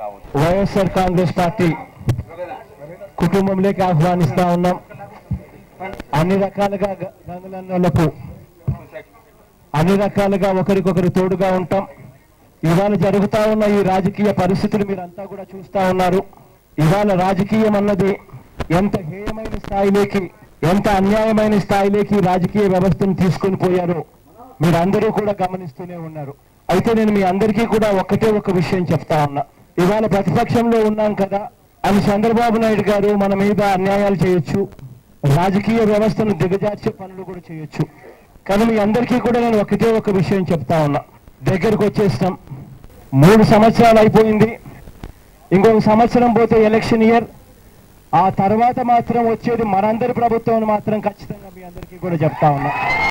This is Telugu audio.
వైఎస్ఆర్ కాంగ్రెస్ పార్టీ కుటుంబంలోకి ఆహ్వానిస్తా ఉన్నాం అన్ని రకాలుగా గ- గంగులన్నలకు అన్ని రకాలుగా ఒకరికొకరు తోడుగా ఉంటాం ఇవాళ జరుగుతా ఉన్న ఈ రాజకీయ పరిస్థితులు మీరంతా కూడా చూస్తా ఉన్నారు ఇవాళ రాజకీయం అన్నది ఎంత హేయమైన స్థాయిలోకి ఎంత అన్యాయమైన స్థాయిలోకి ఈ రాజకీయ వ్యవస్థను తీసుకొని పోయారో మీరందరూ కూడా గమనిస్తూనే ఉన్నారు అయితే నేను మీ అందరికీ కూడా ఒకటే ఒక విషయం చెప్తా ఉన్నా ఇవాళ ప్రతిపక్షంలో ఉన్నాం కదా అని చంద్రబాబు నాయుడు గారు మన మీద అన్యాయాలు చేయొచ్చు రాజకీయ వ్యవస్థను దిగజార్చే పనులు కూడా చేయొచ్చు కానీ మీ అందరికీ కూడా నేను ఒకటే ఒక విషయం చెప్తా ఉన్నా దగ్గరకు వచ్చేస్తాం మూడు సంవత్సరాలు అయిపోయింది ఇంకొక సంవత్సరం పోతే ఎలక్షన్ ఇయర్ ఆ తర్వాత మాత్రం వచ్చేది మనందరి ప్రభుత్వం అని మాత్రం ఖచ్చితంగా మీ అందరికీ కూడా చెప్తా ఉన్నా